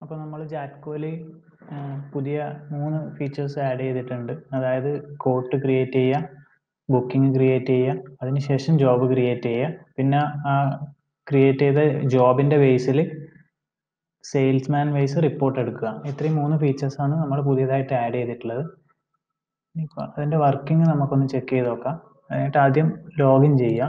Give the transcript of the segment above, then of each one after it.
അപ്പോൾ നമ്മൾ ജാറ്റ്കോയിൽ പുതിയ മൂന്ന് ഫീച്ചേഴ്സ് ആഡ് ചെയ്തിട്ടുണ്ട് അതായത് കോട്ട് ക്രിയേറ്റ് ചെയ്യുക ബുക്കിംഗ് ക്രിയേറ്റ് ചെയ്യുക അതിനുശേഷം ജോബ് ക്രിയേറ്റ് ചെയ്യുക പിന്നെ ആ ക്രിയേറ്റ് ചെയ്ത ജോബിൻ്റെ ബേസിൽ സെയിൽസ്മാൻ വൈസ് റിപ്പോർട്ട് എടുക്കുക ഇത്രയും മൂന്ന് ഫീച്ചേഴ്സാണ് നമ്മൾ പുതിയതായിട്ട് ആഡ് ചെയ്തിട്ടുള്ളത് ഇപ്പോൾ അതിൻ്റെ വർക്കിംഗ് നമുക്കൊന്ന് ചെക്ക് ചെയ്ത് നോക്കാം അതിനായിട്ട് ആദ്യം ലോഗിൻ ചെയ്യാം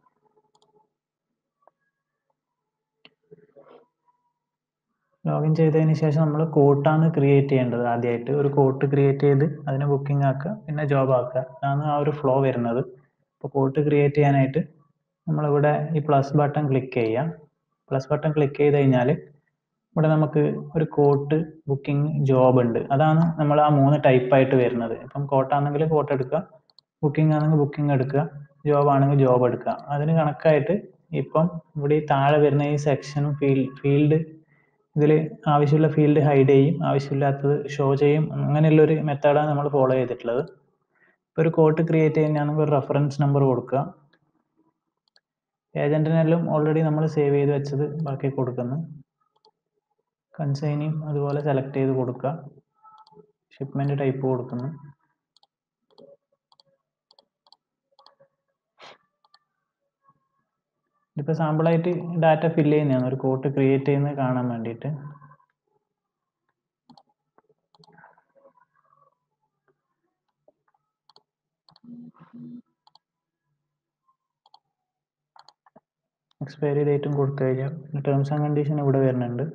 ലോഗിൻ ചെയ്തതിന് ശേഷം നമ്മൾ കോട്ടാണ് ക്രിയേറ്റ് ചെയ്യേണ്ടത് ആദ്യമായിട്ട് ഒരു കോട്ട് ക്രിയേറ്റ് ചെയ്ത് അതിനെ ബുക്കിംഗ് ആക്കുക പിന്നെ ജോബ് ആക്കുക അതാണ് ആ ഒരു ഫ്ലോ വരുന്നത് അപ്പോൾ കോട്ട് ക്രിയേറ്റ് ചെയ്യാനായിട്ട് നമ്മളിവിടെ ഈ പ്ലസ് ബട്ടൺ ക്ലിക്ക് ചെയ്യാം പ്ലസ് ബട്ടൺ ക്ലിക്ക് ചെയ്ത് കഴിഞ്ഞാൽ ഇവിടെ നമുക്ക് ഒരു കോട്ട് ബുക്കിംഗ് ജോബ് ഉണ്ട് അതാണ് നമ്മൾ ആ മൂന്ന് ടൈപ്പായിട്ട് വരുന്നത് ഇപ്പം കോട്ടാണെങ്കിൽ കോട്ട് എടുക്കുക ബുക്കിംഗ് ആണെങ്കിൽ ബുക്കിംഗ് എടുക്കുക ജോബ് ആണെങ്കിൽ ജോബ് എടുക്കുക അതിന് കണക്കായിട്ട് ഇപ്പം ഇവിടെ ഈ താഴെ വരുന്ന ഈ സെക്ഷനും ഫീൽഡ് ഫീൽഡ് ഇതിൽ ആവശ്യമുള്ള ഫീൽഡ് ഹൈഡ് ചെയ്യും ആവശ്യമില്ലാത്തത് ഷോ ചെയ്യും അങ്ങനെയുള്ളൊരു മെത്തേഡാണ് നമ്മൾ ഫോളോ ചെയ്തിട്ടുള്ളത് ഇപ്പോൾ ഒരു കോട്ട് ക്രിയേറ്റ് ചെയ്യുന്നതാണെങ്കിൽ ഒരു റെഫറൻസ് നമ്പർ കൊടുക്കുക ഏജൻറ്റിനെല്ലാം ഓൾറെഡി നമ്മൾ സേവ് ചെയ്ത് വെച്ചത് ബാക്കി കൊടുക്കുന്നു കൺസൈനിയും അതുപോലെ സെലക്ട് ചെയ്ത് കൊടുക്കുക ഷിപ്മെൻറ്റ് ടൈപ്പ് കൊടുക്കുന്നു ഇതിപ്പോൾ സാമ്പിളായിട്ട് ഡാറ്റ ഫില്ല് ചെയ്യുന്നതാണ് ഒരു കോട്ട് ക്രിയേറ്റ് ചെയ്യുന്നത് കാണാൻ വേണ്ടിയിട്ട് എക്സ്പയറി ഡേറ്റും കൊടുത്തു കഴിഞ്ഞാൽ ടേംസ് ആൻഡ് കണ്ടീഷൻ ഇവിടെ വരുന്നുണ്ട്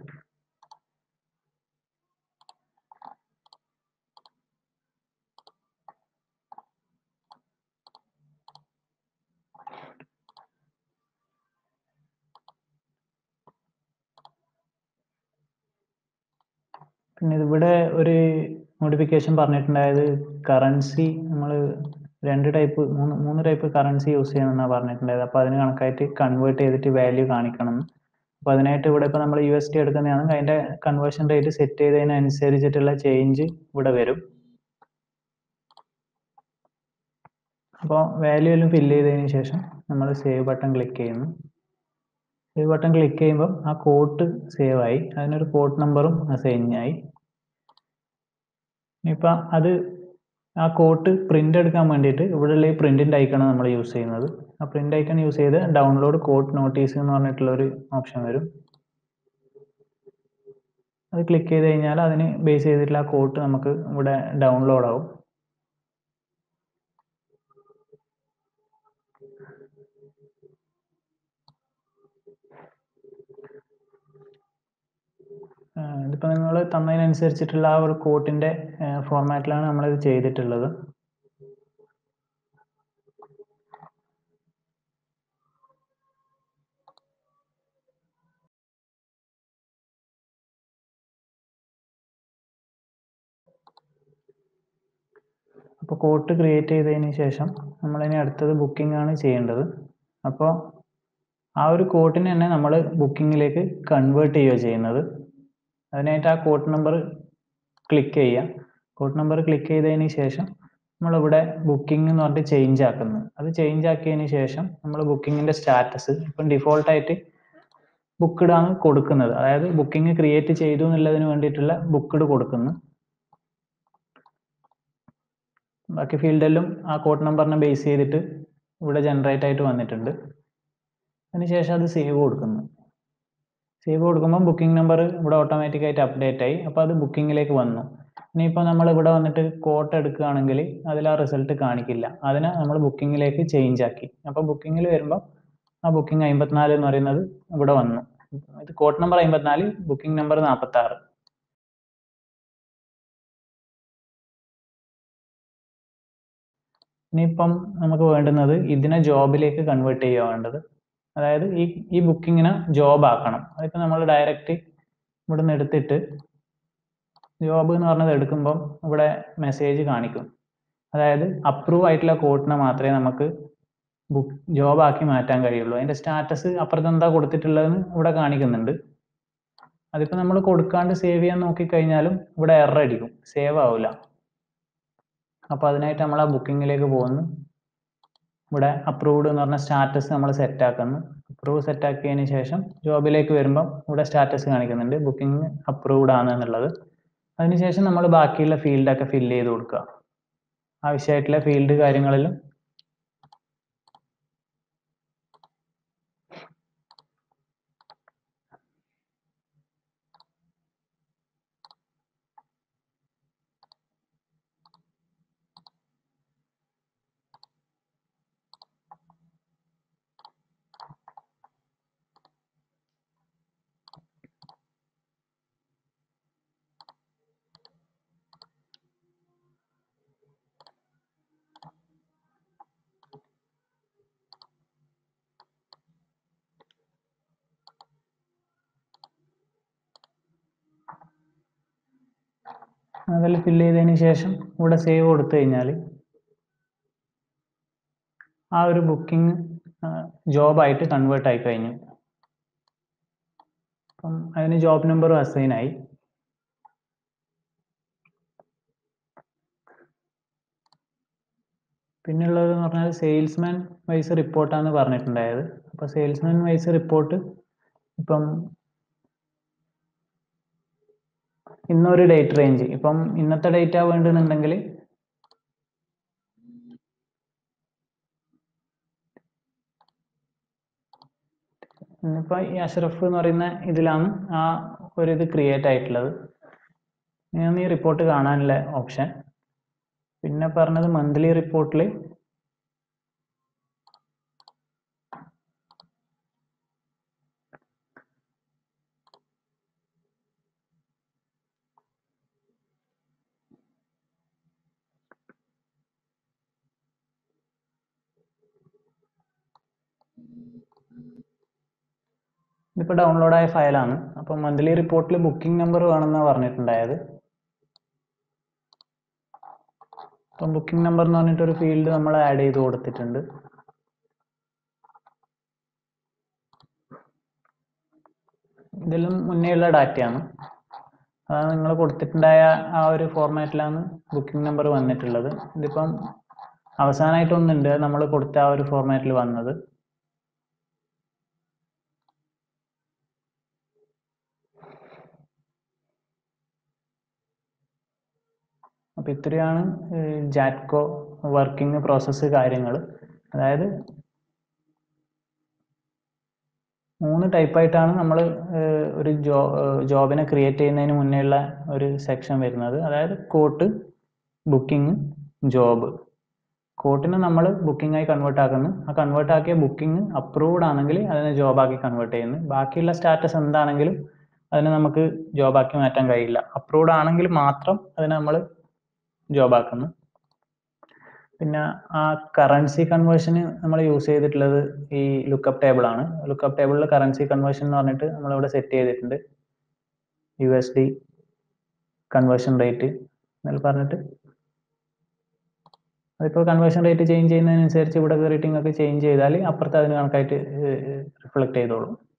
പിന്നെ ഇവിടെ ഒരു നോട്ടിഫിക്കേഷൻ പറഞ്ഞിട്ടുണ്ടായത് കറൻസി നമ്മൾ രണ്ട് ടൈപ്പ് മൂന്ന് മൂന്ന് ടൈപ്പ് കറൻസി യൂസ് ചെയ്യണമെന്നാണ് പറഞ്ഞിട്ടുണ്ടായത് അപ്പോൾ അതിന് കണക്കായിട്ട് കൺവേർട്ട് ചെയ്തിട്ട് വാല്യൂ കാണിക്കണം അപ്പോൾ അതിനായിട്ട് ഇവിടെ ഇപ്പോൾ നമ്മൾ യു എസ് ടി എടുക്കുന്നതാണെങ്കിൽ അതിൻ്റെ കൺവേർഷൻ റേറ്റ് സെറ്റ് ചെയ്തതിനനുസരിച്ചിട്ടുള്ള ചേഞ്ച് ഇവിടെ വരും അപ്പോൾ വാല്യൂ എല്ലാം ഫില്ല് ചെയ്തതിന് ശേഷം നമ്മൾ സേവ് ബട്ടൺ ക്ലിക്ക് ചെയ്യുന്നു സേവ് ബട്ടൺ ക്ലിക്ക് ചെയ്യുമ്പോൾ ആ കോട്ട് സേവ് ആയി അതിനൊരു കോട്ട് നമ്പറും അസൈൻ ആയി ഇനിയിപ്പോൾ അത് ആ കോട്ട് പ്രിൻ്റ് എടുക്കാൻ വേണ്ടിയിട്ട് ഇവിടെയുള്ള ഈ പ്രിൻറ്റിൻ്റെ ഐക്കൺ നമ്മൾ യൂസ് ചെയ്യുന്നത് ആ പ്രിൻ്റ് ഐക്കൺ യൂസ് ചെയ്ത് ഡൗൺലോഡ് കോട്ട് നോട്ടീസ് എന്ന് പറഞ്ഞിട്ടുള്ള ഒരു ഓപ്ഷൻ വരും അത് ക്ലിക്ക് ചെയ്ത് കഴിഞ്ഞാൽ അതിന് ബേസ് ചെയ്തിട്ടുള്ള ആ കോട്ട് നമുക്ക് ഇവിടെ ഡൗൺലോഡ് ആവും ഇതിപ്പോൾ നിങ്ങൾ തന്നതിനനുസരിച്ചിട്ടുള്ള ആ ഒരു കോട്ടിൻ്റെ ഫോർമാറ്റിലാണ് നമ്മളിത് ചെയ്തിട്ടുള്ളത് അപ്പോൾ കോട്ട് ക്രിയേറ്റ് ചെയ്തതിന് ശേഷം നമ്മളിനി അടുത്തത് ബുക്കിംഗ് ആണ് ചെയ്യേണ്ടത് അപ്പോൾ ആ ഒരു കോട്ടിനെ തന്നെ നമ്മൾ ബുക്കിങ്ങിലേക്ക് കൺവേർട്ട് ചെയ്യുക ചെയ്യുന്നത് അതിനായിട്ട് ആ കോട്ട് നമ്പർ ക്ലിക്ക് ചെയ്യുക കോട്ട് നമ്പർ ക്ലിക്ക് ചെയ്തതിന് ശേഷം നമ്മളിവിടെ ബുക്കിംഗ് എന്ന് പറഞ്ഞിട്ട് ചേഞ്ച് ആക്കുന്നു അത് ചേഞ്ച് ആക്കിയതിന് ശേഷം നമ്മൾ ബുക്കിങ്ങിൻ്റെ സ്റ്റാറ്റസ് ഇപ്പം ഡിഫോൾട്ടായിട്ട് ബുക്ക്ഡ് ആണ് കൊടുക്കുന്നത് അതായത് ബുക്കിംഗ് ക്രിയേറ്റ് ചെയ്തു എന്നുള്ളതിന് വേണ്ടിയിട്ടുള്ള ബുക്ക്ഡ് കൊടുക്കുന്നു ബാക്കി ഫീൽഡെല്ലാം ആ കോഡ് നമ്പറിനെ ബേസ് ചെയ്തിട്ട് ഇവിടെ ജനറേറ്റ് ആയിട്ട് വന്നിട്ടുണ്ട് അതിനുശേഷം അത് സേവ് കൊടുക്കുന്നു സേവ് കൊടുക്കുമ്പോൾ ബുക്കിംഗ് നമ്പർ ഇവിടെ ഓട്ടോമാറ്റിക് ആയിട്ട് അപ്ഡേറ്റ് ആയി അപ്പോൾ അത് ബുക്കിങ്ങിലേക്ക് വന്നു ഇനിയിപ്പോൾ നമ്മൾ ഇവിടെ വന്നിട്ട് കോട്ട് എടുക്കുകയാണെങ്കിൽ അതിൽ ആ റിസൾട്ട് കാണിക്കില്ല അതിനെ നമ്മൾ ബുക്കിങ്ങിലേക്ക് ചേഞ്ച് ആക്കി അപ്പോൾ ബുക്കിങ്ങിൽ വരുമ്പോൾ ആ ബുക്കിംഗ് അമ്പത്തിനാല് എന്ന് പറയുന്നത് ഇവിടെ വന്നു ഇത് കോട്ട് നമ്പർ അമ്പത്തിനാല് ബുക്കിംഗ് നമ്പർ നാൽപ്പത്തി ആറ് ഇനിയിപ്പം നമുക്ക് വേണ്ടുന്നത് ഇതിനെ ജോബിലേക്ക് കൺവേർട്ട് ചെയ്യുക വേണ്ടത് അതായത് ഈ ഈ ബുക്കിങ്ങിനെ ജോബ് ആക്കണം അതിപ്പോൾ നമ്മൾ ഡയറക്റ്റ് ഇവിടെ നിന്ന് എടുത്തിട്ട് ജോബ് എന്ന് പറഞ്ഞത് എടുക്കുമ്പം ഇവിടെ മെസ്സേജ് കാണിക്കും അതായത് അപ്രൂവ് ആയിട്ടുള്ള കോട്ടിനെ മാത്രമേ നമുക്ക് ബുക്ക് ജോബ് ആക്കി മാറ്റാൻ കഴിയുള്ളൂ അതിൻ്റെ സ്റ്റാറ്റസ് അപ്പുറത്ത് എന്താ കൊടുത്തിട്ടുള്ളതെന്ന് ഇവിടെ കാണിക്കുന്നുണ്ട് അതിപ്പോൾ നമ്മൾ കൊടുക്കാണ്ട് സേവ് ചെയ്യാൻ നോക്കിക്കഴിഞ്ഞാലും ഇവിടെ എറർ അടിക്കും സേവ് ആവില്ല അപ്പോൾ അതിനായിട്ട് നമ്മൾ ആ ബുക്കിങ്ങിലേക്ക് പോകുന്നു ഇവിടെ അപ്രൂവ്ഡ് എന്ന് പറഞ്ഞ സ്റ്റാറ്റസ് നമ്മൾ സെറ്റ് ആക്കുന്നു അപ്രൂവ് സെറ്റ് ആക്കിയതിന് ശേഷം ജോബിലേക്ക് വരുമ്പം ഇവിടെ സ്റ്റാറ്റസ് കാണിക്കുന്നുണ്ട് ബുക്കിംഗ് അപ്രൂവ്ഡ് ആണ് എന്നുള്ളത് അതിനുശേഷം നമ്മൾ ബാക്കിയുള്ള ഫീൽഡൊക്കെ ഫില്ല് ചെയ്ത് കൊടുക്കുക ആവശ്യമായിട്ടുള്ള ഫീൽഡ് കാര്യങ്ങളിലും അതിൽ ഫില്ല് ചെയ്തതിന് ശേഷം ഇവിടെ സേവ് കൊടുത്തു കഴിഞ്ഞാൽ ആ ഒരു ബുക്കിംഗ് ജോബായിട്ട് കൺവേർട്ട് ആയി കഴിഞ്ഞു അപ്പം അതിന് ജോബ് നമ്പറും അസൈൻ ആയി പിന്നുള്ളത് എന്ന് പറഞ്ഞാൽ സെയിൽസ്മാൻ വൈസ് റിപ്പോർട്ടാണ് പറഞ്ഞിട്ടുണ്ടായത് അപ്പോൾ സെയിൽസ്മാൻ വൈസ് റിപ്പോർട്ട് ഇപ്പം ഇന്നൊരു ഡേറ്റ് റേഞ്ച് ഇപ്പം ഇന്നത്തെ ഡേറ്റാ വേണ്ടുന്നുണ്ടെങ്കിൽ ഇന്നിപ്പോൾ ഈ അഷ്റഫ് എന്ന് പറയുന്ന ഇതിലാണ് ആ ഒരു ഇത് ക്രിയേറ്റ് ആയിട്ടുള്ളത് ഞാൻ ഈ റിപ്പോർട്ട് കാണാനുള്ള ഓപ്ഷൻ പിന്നെ പറഞ്ഞത് മന്ത്ലി റിപ്പോർട്ടിൽ ഇതിപ്പോൾ ഡൗൺലോഡ് ആയ ഫയലാണ് അപ്പോൾ മന്ത്ലി റിപ്പോർട്ടിൽ ബുക്കിംഗ് നമ്പർ വേണമെന്നാണ് പറഞ്ഞിട്ടുണ്ടായത് അപ്പം ബുക്കിംഗ് നമ്പർ എന്ന് പറഞ്ഞിട്ടൊരു ഫീൽഡ് നമ്മൾ ആഡ് ചെയ്ത് കൊടുത്തിട്ടുണ്ട് ഇതിലും മുന്നേയുള്ള ഡാറ്റയാണ് അതാണ് നിങ്ങൾ കൊടുത്തിട്ടുണ്ടായ ആ ഒരു ഫോർമാറ്റിലാണ് ബുക്കിംഗ് നമ്പർ വന്നിട്ടുള്ളത് ഇതിപ്പം അവസാനമായിട്ട് ഒന്നുണ്ട് നമ്മൾ കൊടുത്ത ആ ഒരു ഫോർമാറ്റിൽ വന്നത് അപ്പോൾ ഇത്രയാണ് ജാറ്റ്കോ വർക്കിംഗ് പ്രോസസ്സ് കാര്യങ്ങൾ അതായത് മൂന്ന് ടൈപ്പായിട്ടാണ് നമ്മൾ ഒരു ജോ ജോബിനെ ക്രിയേറ്റ് ചെയ്യുന്നതിന് മുന്നേയുള്ള ഒരു സെക്ഷൻ വരുന്നത് അതായത് കോട്ട് ബുക്കിംഗ് ജോബ് കോട്ടിനെ നമ്മൾ ബുക്കിംഗ് ആയി കൺവേർട്ട് ആക്കുന്നു ആ കൺവേർട്ട് ആക്കിയ ബുക്കിംഗ് അപ്രൂവ്ഡ് ആണെങ്കിൽ അതിനെ ജോബാക്കി കൺവേർട്ട് ചെയ്യുന്നു ബാക്കിയുള്ള സ്റ്റാറ്റസ് എന്താണെങ്കിലും അതിനെ നമുക്ക് ജോബാക്കി മാറ്റാൻ കഴിയില്ല അപ്രൂവ്ഡ് ആണെങ്കിൽ മാത്രം അതിനെ നമ്മൾ ജോബാക്കുന്നു പിന്നെ ആ കറൻസി കൺവേർഷന് നമ്മൾ യൂസ് ചെയ്തിട്ടുള്ളത് ഈ ലുക്കപ്പ് ടേബിൾ ആണ് ലുക്കപ്പ് ടേബിളിൽ കറൻസി കൺവേർഷൻ എന്ന് പറഞ്ഞിട്ട് നമ്മളിവിടെ സെറ്റ് ചെയ്തിട്ടുണ്ട് U S D conversion rate എന്നൊക്കെ പറഞ്ഞിട്ട് അതിപ്പോൾ കൺവേർഷൻ റേറ്റ് ചേഞ്ച് ചെയ്യുന്നതിനനുസരിച്ച് ഇവിടെ കയറിയിട്ട് നിങ്ങൾക്ക് ചേഞ്ച് ചെയ്താൽ അപ്പുറത്ത് അതിന് കണക്കായിട്ട് റിഫ്ലക്ട് ചെയ്തോളും